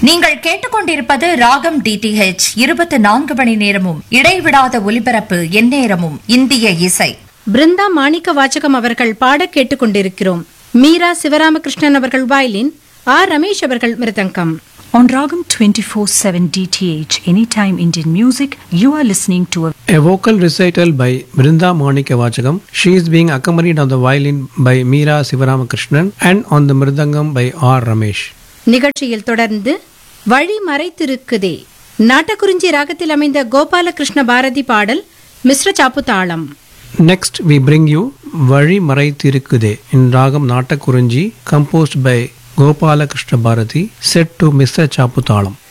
நீங்கள் கேட்டுக்கொண்டிருப்பது ராகம் டிடிஹெச் இருபத்தி நான்கு மணி நேரமும் இடைவிடாத ஒலிபரப்பு எந்நேரமும் இந்திய இசை பிருந்தா மாணிக்க வாச்சகம் அவர்கள் பாடக் கேட்டுக்கொண்டிருக்கிறோம் மீரா சிவராமகிருஷ்ணன் அவர்கள் வயலின் ஆர் ரமேஷ் அவர்கள் மிருதங்கம் On Ragam 24/7 DTH Anytime Indian Music, you are listening to a A vocal recital by Brinda Monika Vachagam. She is being accompanied on the violin by Meera Sivaramakrishnan and on the mridangam by R. Ramesh. நிகழ்ச்சியில் தொடர்ந்து வழி மறைத்திருக்குதே நாட்டக்குறிஞ்சி ராகத்தில் அமைந்த கோபாலகிருஷ்ண பாரதி பாடல் மிஸ்ர சாப்பு தாளம் Next, we bring you Vari Marai Tirukkude in Ragam Natakurunji, composed by Gopala Krishna Bharati, set to Mr. Chaputalam.